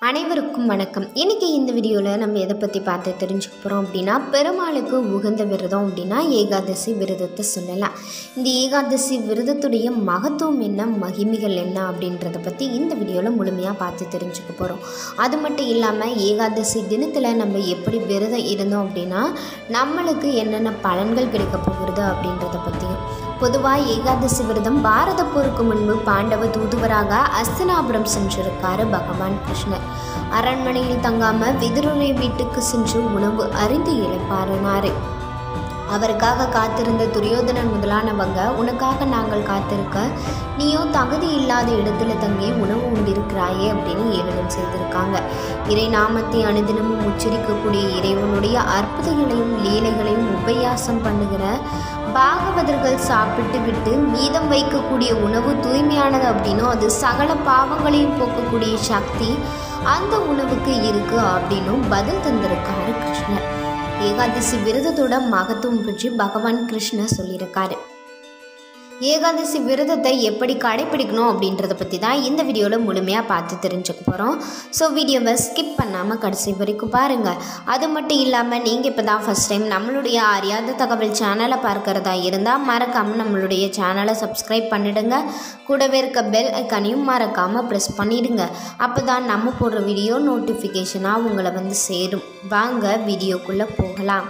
அனைவருக்கும் வணக்கம் இன்றைக்கி இந்த வீடியோவில் நம்ம எதை பற்றி பார்த்து தெரிஞ்சுக்க போகிறோம் அப்படின்னா பெருமாளுக்கு உகந்த விரதம் அப்படின்னா ஏகாதசி விரதத்தை சொல்லலாம் இந்த ஏகாதசி விரதத்துடைய மகத்துவம் என்ன மகிமைகள் என்ன அப்படின்றத பற்றி இந்த வீடியோவில் முழுமையாக பார்த்து தெரிஞ்சுக்க போகிறோம் அது மட்டும் இல்லாமல் ஏகாதசி தினத்தில் நம்ம எப்படி விரதம் இருந்தோம் அப்படின்னா நம்மளுக்கு என்னென்ன பலன்கள் கிடைக்க போகிறது அப்படின்றத பற்றியும் பொதுவாக ஏகாதசி விரதம் பாரத போருக்கு முன்பு பாண்டவ தூதுவராக அஸ்தினாபுரம் சென்றிருக்காரு பகவான் கிருஷ்ணர் அரண்மனையில் தங்காம விதுரரை வீட்டுக்கு சென்று உணவு அறிந்து இழைப்பாரினாரு அவருக்காக காத்திருந்த துரியோதனன் முதலானவங்க உனக்காக நாங்கள் காத்திருக்க நீயோ தகுதி இல்லாத இடத்துல தங்கி உணவு உண்டிருக்கிறாயே அப்படின்னு ஏளனம் செய்திருக்காங்க இறை நாமத்தை அனுதினமும் உச்சரிக்கக்கூடிய இறைவனுடைய அற்புதங்களையும் லீலைகளையும் உபயாசம் பண்ணுகிற பாகவதர்கள் சாப்பிட்டு விட்டு மீதம் வைக்கக்கூடிய உணவு தூய்மையானது அப்படின்னும் அது சகல பாவங்களையும் போக்கக்கூடிய சக்தி அந்த உணவுக்கு இருக்கு அப்படின்னும் பதில் தந்திருக்காரு கிருஷ்ணர் ஏகாதசி விரதத்தோட மகத்துவம் பற்றி பகவான் கிருஷ்ணர் சொல்லியிருக்காரு ஏகாதசி விரதத்தை எப்படி கடைப்பிடிக்கணும் அப்படின்றத பற்றி தான் இந்த வீடியோவில் முழுமையாக பார்த்து தெரிஞ்சுக்க போகிறோம் ஸோ வீடியோவை ஸ்கிப் பண்ணாமல் கடைசி வரைக்கும் பாருங்கள் அது மட்டும் இல்லாமல் நீங்கள் இப்போ தான் ஃபஸ்ட் டைம் நம்மளுடைய அறியாத தகவல் சேனலை பார்க்குறதா இருந்தால் மறக்காமல் நம்மளுடைய சேனலை சப்ஸ்கிரைப் பண்ணிடுங்க கூடவே இருக்க பெல் ஐக்கானையும் மறக்காமல் ப்ரெஸ் பண்ணிடுங்க அப்போ தான் நம்ம போடுற வீடியோ நோட்டிஃபிகேஷனாக உங்களை வந்து சேரும் வாங்க வீடியோக்குள்ளே போகலாம்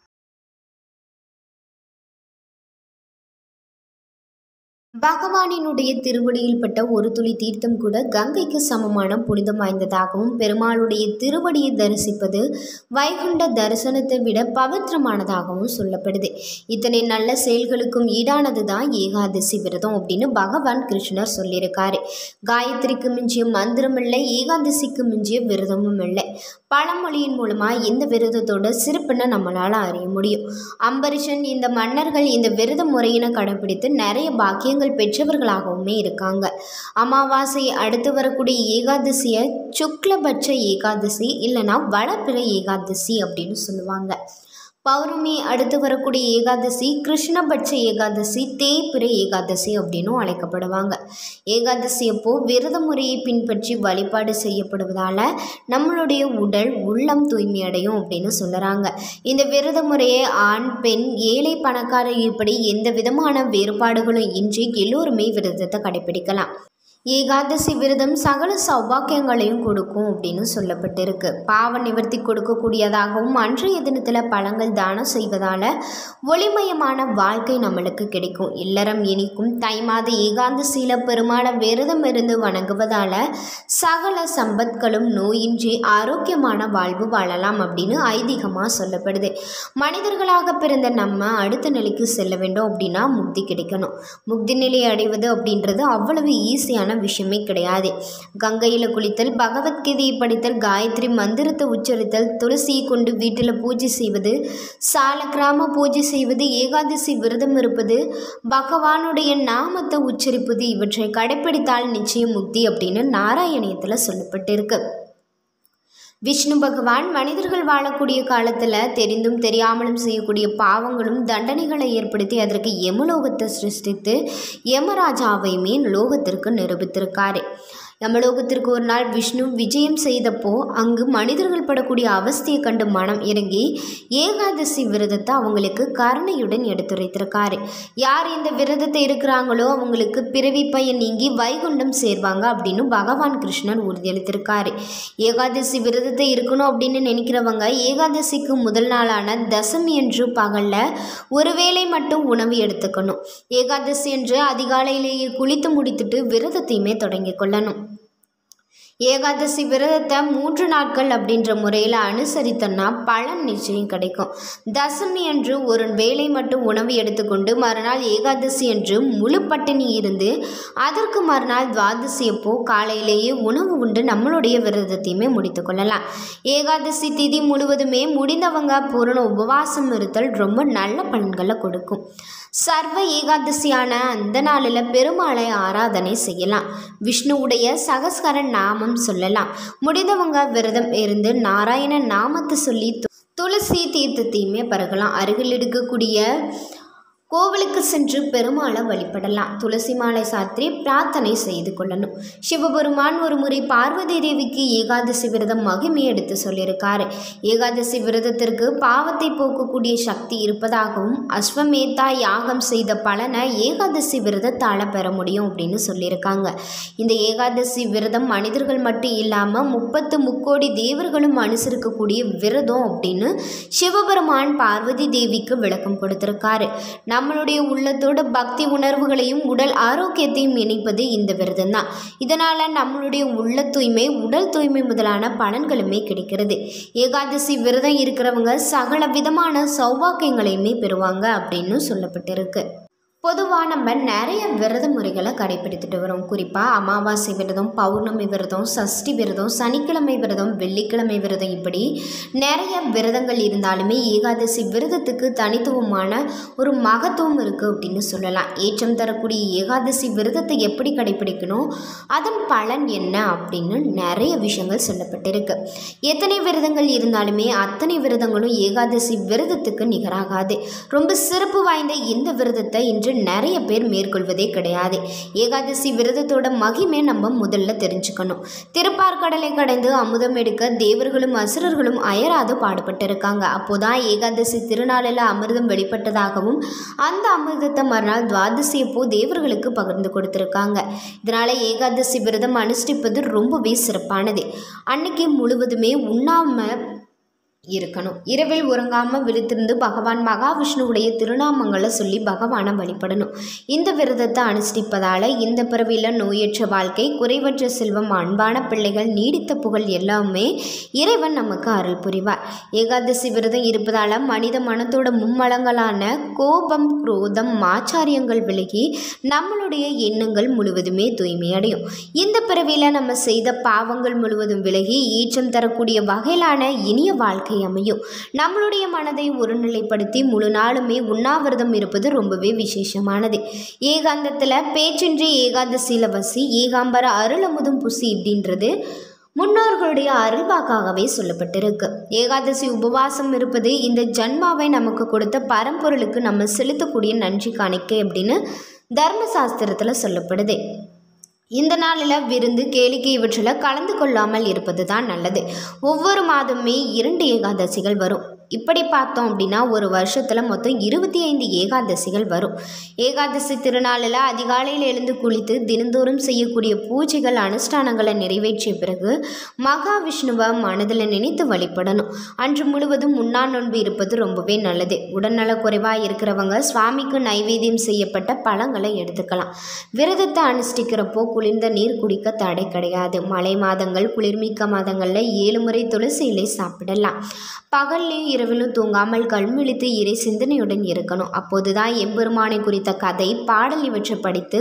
பகவானினுடைய திருவடியில் பட்ட ஒரு துளி தீர்த்தம் கூட கங்கைக்கு சமமான புனிதம் வாய்ந்ததாகவும் பெருமாளுடைய திருவடியை தரிசிப்பது வைகுண்ட தரிசனத்தை விட பவித்திரமானதாகவும் சொல்லப்படுது இத்தனை நல்ல செயல்களுக்கும் ஈடானது தான் ஏகாதசி விரதம் அப்படின்னு பகவான் கிருஷ்ணர் சொல்லியிருக்காரு காயத்ரிக்கு மிஞ்சிய மந்திரம் இல்லை ஏகாதசிக்கு மிஞ்சிய விரதமும் இல்லை பழமொழியின் மூலமாக இந்த விரதத்தோட சிறப்புன்னு நம்மளால் அறிய முடியும் அம்பரிஷன் இந்த மன்னர்கள் இந்த விரத முறையினை கடைபிடித்து நிறைய பாக்கியங்கள் பெற்றவர்களாகவுமே இருக்காங்க அமாவாசை அடுத்து வரக்கூடிய ஏகாதசியை சுக்லபட்ச ஏகாதசி இல்லைன்னா வளப்பிற ஏகாதசி அப்படின்னு சொல்லுவாங்க பௌர்ணமி அடுத்து வரக்கூடிய ஏகாதசி கிருஷ்ணபட்ச ஏகாதசி தேய்பிற ஏகாதசி அப்படின்னும் அழைக்கப்படுவாங்க ஏகாதசி அப்போ விரத முறையை பின்பற்றி வழிபாடு செய்யப்படுவதால் நம்மளுடைய உடல் உள்ளம் தூய்மையடையும் அப்படின்னு சொல்லுறாங்க இந்த விரத முறையை ஆண் பெண் ஏழை பணக்காரர் இப்படி எந்த விதமான வேறுபாடுகளும் இன்றி எல்லோருமே விரதத்தை கடைபிடிக்கலாம் ஏகாதசி விரதம் சகல சௌபாக்கியங்களையும் கொடுக்கும் அப்படின்னு சொல்லப்பட்டிருக்கு பாவ நிவர்த்தி கொடுக்கக்கூடியதாகவும் அன்றைய தினத்தில் பழங்கள் தானம் செய்வதால் ஒளிமயமான வாழ்க்கை நம்மளுக்கு கிடைக்கும் இல்லறம் இனிக்கும் தை மாத ஏகாதசியில் பெருமாளை விரதம் இருந்து வணங்குவதால் சகல சம்பத்களும் நோயின்றி ஆரோக்கியமான வாழ்வு வாழலாம் அப்படின்னு ஐதீகமாக சொல்லப்படுது மனிதர்களாக பிறந்த நம்ம அடுத்த நிலைக்கு செல்ல வேண்டும் அப்படின்னா முக்தி கிடைக்கணும் முக்தி நிலையை அடைவது அப்படின்றது அவ்வளவு ஈஸியான விஷயமே கிடையாது கங்கையில் குளித்தல் பகவத்கீதையை படித்தல் காயத்ரி மந்திரத்தை உச்சரித்தல் துளசியை கொண்டு வீட்டில் பூஜை செய்வது சால கிராம பூஜை செய்வது ஏகாதசி விரதம் இருப்பது பகவானுடைய நாமத்தை உச்சரிப்பது இவற்றை கடைப்பிடித்தால் நிச்சயம் முக்தி அப்படின்னு நாராயணியத்தில் சொல்லப்பட்டிருக்கு விஷ்ணு பகவான் மனிதர்கள் வாழக்கூடிய காலத்தில் தெரிந்தும் தெரியாமலும் செய்யக்கூடிய பாவங்களும் தண்டனைகளை ஏற்படுத்தி அதற்கு யமலோகத்தை சிருஷ்டித்து யமராஜாவையுமே லோகத்திற்கு நிரூபித்திருக்காரு யமலோகத்திற்கு ஒரு நாள் விஷ்ணு விஜயம் செய்தப்போ அங்கு மனிதர்கள் படக்கூடிய அவஸ்தையை கண்டு மனம் இறங்கி ஏகாதசி விரதத்தை அவங்களுக்கு கருணையுடன் எடுத்துரைத்திருக்காரு யார் இந்த விரதத்தை இருக்கிறாங்களோ அவங்களுக்கு பிறவி பயன் நீங்கி வைகுண்டம் சேர்வாங்க அப்படின்னு பகவான் கிருஷ்ணர் உறுதியளித்திருக்காரு ஏகாதசி விரதத்தை இருக்கணும் அப்படின்னு நினைக்கிறவங்க ஏகாதசிக்கு முதல் நாளான தசமி என்று பகலில் ஒருவேளை மட்டும் உணவு எடுத்துக்கணும் ஏகாதசி என்று அதிகாலையிலேயே குளித்து முடித்துட்டு விரதத்தையுமே தொடங்கி கொள்ளணும் ஏகாதசி விரதத்தை மூன்று நாட்கள் அப்படின்ற முறையில் அனுசரித்தோன்னா பலன் நிச்சயம் கிடைக்கும் தசமி அன்று ஒரு வேளை மட்டும் உணவு எடுத்துக்கொண்டு மறுநாள் ஏகாதசி என்று முழு பட்டினி இருந்து அதற்கு மறுநாள் துவாதசி அப்போ காலையிலேயே உணவு உண்டு நம்மளுடைய விரதத்தையுமே முடித்து கொள்ளலாம் ஏகாதசி திதி முழுவதுமே முடிந்தவங்க பூரண உபவாசம் இருத்தல் ரொம்ப நல்ல பலன்களை கொடுக்கும் சர்வ ஏகாதசியான அந்த நாளில் பெருமாளை ஆராதனை செய்யலாம் விஷ்ணுவுடைய சகஸ்கர நாமம் சொல்லலாம் முடிந்தவங்க விரதம் இருந்து நாராயண நாமத்தை சொல்லி து- துளசி தீர்த்தத்தையுமே பருகலாம் அருகில் இருக்கக்கூடிய கோவிலுக்கு சென்று பெருமாளை வழிபடலாம் துளசி மாலை சாற்றி பிரார்த்தனை செய்து கொள்ளணும் சிவபெருமான் ஒரு முறை பார்வதி தேவிக்கு ஏகாதசி விரதம் மகிமை எடுத்து சொல்லியிருக்காரு ஏகாதசி விரதத்திற்கு பாவத்தை போக்கக்கூடிய சக்தி இருப்பதாகவும் அஸ்வமேதா யாகம் செய்த பலனை ஏகாதசி விரதத்தால் பெற முடியும் அப்படின்னு சொல்லியிருக்காங்க இந்த ஏகாதசி விரதம் மனிதர்கள் மட்டும் இல்லாமல் முப்பத்து முக்கோடி தேவர்களும் அனுசரிக்கக்கூடிய விரதம் அப்படின்னு சிவபெருமான் பார்வதி தேவிக்கு விளக்கம் கொடுத்திருக்காரு நம்மளுடைய உள்ளத்தோட பக்தி உணர்வுகளையும் உடல் ஆரோக்கியத்தையும் இணைப்பது இந்த விரதம் தான் இதனால் நம்மளுடைய உள்ள தூய்மை உடல் தூய்மை முதலான பலன்களுமே கிடைக்கிறது ஏகாதசி விரதம் இருக்கிறவங்க சகல விதமான சௌபாக்கியங்களையுமே பெறுவாங்க அப்படின்னு சொல்லப்பட்டிருக்கு பொதுவாக நம்ம நிறைய விரத முறைகளை கடைபிடித்துட்டு வரோம் குறிப்பாக அமாவாசை விரதம் பௌர்ணமி விரதம் சஷ்டி விரதம் சனிக்கிழமை விரதம் வெள்ளிக்கிழமை விரதம் இப்படி நிறைய விரதங்கள் இருந்தாலுமே ஏகாதசி விரதத்துக்கு தனித்துவமான ஒரு மகத்துவம் இருக்குது அப்படின்னு சொல்லலாம் ஏற்றம் தரக்கூடிய ஏகாதசி விரதத்தை எப்படி கடைபிடிக்கணும் அதன் பலன் என்ன அப்படின்னு நிறைய விஷயங்கள் சொல்லப்பட்டிருக்கு எத்தனை விரதங்கள் இருந்தாலுமே அத்தனை விரதங்களும் ஏகாதசி விரதத்துக்கு நிகராகாது ரொம்ப சிறப்பு வாய்ந்த இந்த விரதத்தை இன்று நிறைய பேர் மேற்கொள்வதே கிடையாது ஏகாதசி விரதத்தோட மகிமை நம்ம முதல்ல தெரிஞ்சுக்கணும் திருப்பார்கடலை கடைந்து அமுதம் எடுக்க தேவர்களும் அசுரர்களும் அயராது பாடுபட்டிருக்காங்க அப்போதான் ஏகாதசி திருநாளில் அமிர்தம் வெளிப்பட்டதாகவும் அந்த அமிர்தத்தை மறுநாள் துவாதசி அப்போ தேவர்களுக்கு பகிர்ந்து கொடுத்துருக்காங்க இதனால் ஏகாதசி விரதம் அனுஷ்டிப்பது ரொம்பவே சிறப்பானது அன்னைக்கு முழுவதுமே உண்ணாம இருக்கணும் இரவில் உறங்காமல் விழித்திருந்து பகவான் மகாவிஷ்ணுவுடைய திருநாமங்களை சொல்லி பகவானை வழிபடணும் இந்த விரதத்தை அனுஷ்டிப்பதால் இந்த பிறவியில் நோயற்ற வாழ்க்கை குறைவற்ற செல்வம் அன்பான பிள்ளைகள் நீடித்த புகழ் எல்லாமே இறைவன் நமக்கு அருள் புரிவார் ஏகாதசி விரதம் இருப்பதால் மனித மனத்தோட மும்மலங்களான கோபம் குரோதம் மாச்சாரியங்கள் விலகி நம்மளுடைய எண்ணங்கள் முழுவதுமே தூய்மையடையும் இந்த பிறவியில் நம்ம செய்த பாவங்கள் முழுவதும் விலகி ஈச்சம் தரக்கூடிய வகையிலான இனிய வாழ்க்கை வாழ்க்கை அமையும் நம்மளுடைய மனதை ஒருநிலைப்படுத்தி முழு நாளுமே உண்ணாவிரதம் இருப்பது ரொம்பவே விசேஷமானது ஏகாந்தத்தில் பேச்சின்றி ஏகாதசியில் வசி ஏகாம்பர அருளமுதும் புசி அப்படின்றது முன்னோர்களுடைய அருள்வாக்காகவே சொல்லப்பட்டிருக்கு ஏகாதசி உபவாசம் இருப்பது இந்த ஜன்மாவை நமக்கு கொடுத்த பரம்பொருளுக்கு நம்ம செலுத்தக்கூடிய நன்றி காணிக்கை அப்படின்னு தர்மசாஸ்திரத்தில் சொல்லப்படுது இந்த நாளில் விருந்து கேளிக்கை இவற்றில் கலந்து கொள்ளாமல் இருப்பது தான் நல்லது ஒவ்வொரு மாதமே இரண்டு ஏகாதசிகள் வரும் இப்படி பார்த்தோம் அப்படின்னா ஒரு வருஷத்தில் மொத்தம் இருபத்தி ஐந்து ஏகாதசிகள் வரும் ஏகாதசி திருநாளில் அதிகாலையில் எழுந்து குளித்து தினந்தோறும் செய்யக்கூடிய பூஜைகள் அனுஷ்டானங்களை நிறைவேற்றிய பிறகு மகாவிஷ்ணுவை மனதில் நினைத்து வழிபடணும் அன்று முழுவதும் உண்ணா நோன்பு இருப்பது ரொம்பவே நல்லது உடல்நல குறைவாக இருக்கிறவங்க சுவாமிக்கு நைவேத்தியம் செய்யப்பட்ட பழங்களை எடுத்துக்கலாம் விரதத்தை அனுஷ்டிக்கிறப்போ குளிர்ந்த நீர் குடிக்க தடை கிடையாது மழை மாதங்கள் குளிர்மிக்க மாதங்களில் ஏழு முறை துளசி இலை சாப்பிடலாம் பகல்லையும் இரவிலும் தூங்காமல் கண்விழித்து இறை சிந்தனையுடன் இருக்கணும் அப்போதுதான் எம்பெருமானை குறித்த கதை பாடல் இவற்றை படித்து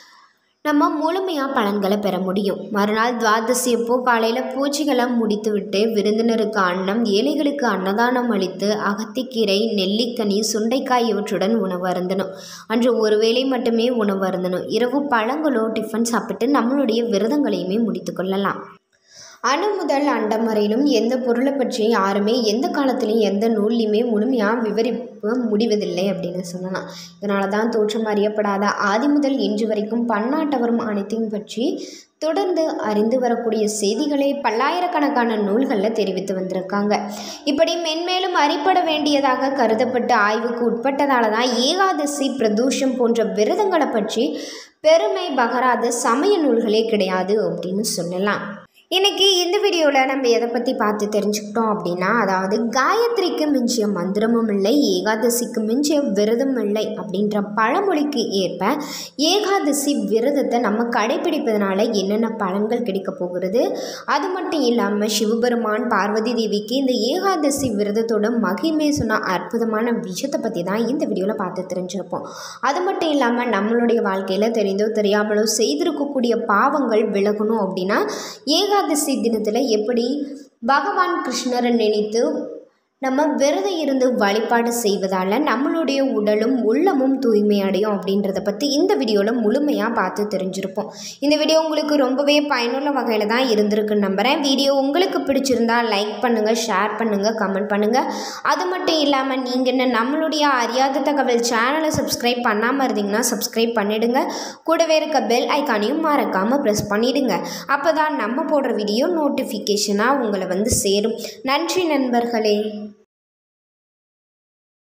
நம்ம முழுமையாக பலன்களை பெற முடியும் மறுநாள் துவாதசி அப்போ காலையில் பூஜைகளை முடித்துவிட்டு விருந்தினருக்கு அன்னம் ஏழைகளுக்கு அன்னதானம் அளித்து அகத்திக்கீரை நெல்லிக்கனி சுண்டைக்காய் இவற்றுடன் உணவு அருந்தணும் அன்று ஒரு வேளை மட்டுமே உணவு அருந்தணும் இரவு பழங்களோ டிஃபன் சாப்பிட்டு நம்மளுடைய விரதங்களையுமே முடித்து கொள்ளலாம் அணு முதல் அண்டம் வரையிலும் எந்த பொருளை பற்றி யாருமே எந்த காலத்துலேயும் எந்த நூல்லையுமே முழுமையாக விவரிப்பு முடிவதில்லை அப்படின்னு சொல்லலாம் இதனால தான் தோற்றம் அறியப்படாத ஆதி முதல் இன்று வரைக்கும் பன்னாட்டவரும் அனைத்தையும் பற்றி தொடர்ந்து அறிந்து வரக்கூடிய செய்திகளை பல்லாயிரக்கணக்கான நூல்களில் தெரிவித்து வந்திருக்காங்க இப்படி மென்மேலும் அறிப்பட வேண்டியதாக கருதப்பட்டு ஆய்வுக்கு உட்பட்டதால தான் ஏகாதசி பிரதோஷம் போன்ற விரதங்களை பற்றி பெருமை பகராத சமய நூல்களே கிடையாது அப்படின்னு சொல்லலாம் இன்றைக்கி இந்த வீடியோவில் நம்ம எதை பற்றி பார்த்து தெரிஞ்சுக்கிட்டோம் அப்படின்னா அதாவது காயத்ரிக்கு மிஞ்சிய மந்திரமும் இல்லை ஏகாதசிக்கு மிஞ்சிய விரதம் இல்லை அப்படின்ற பழமொழிக்கு ஏற்ப ஏகாதசி விரதத்தை நம்ம கடைபிடிப்பதனால என்னென்ன பலன்கள் கிடைக்க போகிறது அது மட்டும் இல்லாமல் சிவபெருமான் பார்வதி தேவிக்கு இந்த ஏகாதசி விரதத்தோட மகிமை சொன்ன அற்புதமான விஷயத்தை பற்றி தான் இந்த வீடியோவில் பார்த்து தெரிஞ்சிருப்போம் அது மட்டும் இல்லாமல் நம்மளுடைய வாழ்க்கையில் தெரிந்தோ தெரியாமலோ செய்திருக்கக்கூடிய பாவங்கள் விலகணும் அப்படின்னா ஏகா ஏகாதசி தினத்தில் எப்படி பகவான் கிருஷ்ணரை நினைத்து நம்ம விரதம் இருந்து வழிபாடு செய்வதால் நம்மளுடைய உடலும் உள்ளமும் தூய்மையடையும் அப்படின்றத பற்றி இந்த வீடியோவில் முழுமையாக பார்த்து தெரிஞ்சிருப்போம் இந்த வீடியோ உங்களுக்கு ரொம்பவே பயனுள்ள வகையில் தான் இருந்திருக்குன்னு நம்புகிறேன் வீடியோ உங்களுக்கு பிடிச்சிருந்தா லைக் பண்ணுங்கள் ஷேர் பண்ணுங்கள் கமெண்ட் பண்ணுங்கள் அது மட்டும் இல்லாமல் நீங்கள் என்ன நம்மளுடைய அறியாத தகவல் சேனலை சப்ஸ்கிரைப் பண்ணாமல் இருந்தீங்கன்னா சப்ஸ்கிரைப் பண்ணிடுங்க கூடவே இருக்க பெல் ஐக்கானையும் மறக்காமல் ப்ரெஸ் பண்ணிடுங்க அப்போ தான் நம்ம போடுற வீடியோ நோட்டிஃபிகேஷனாக உங்களை வந்து சேரும் நன்றி நண்பர்களே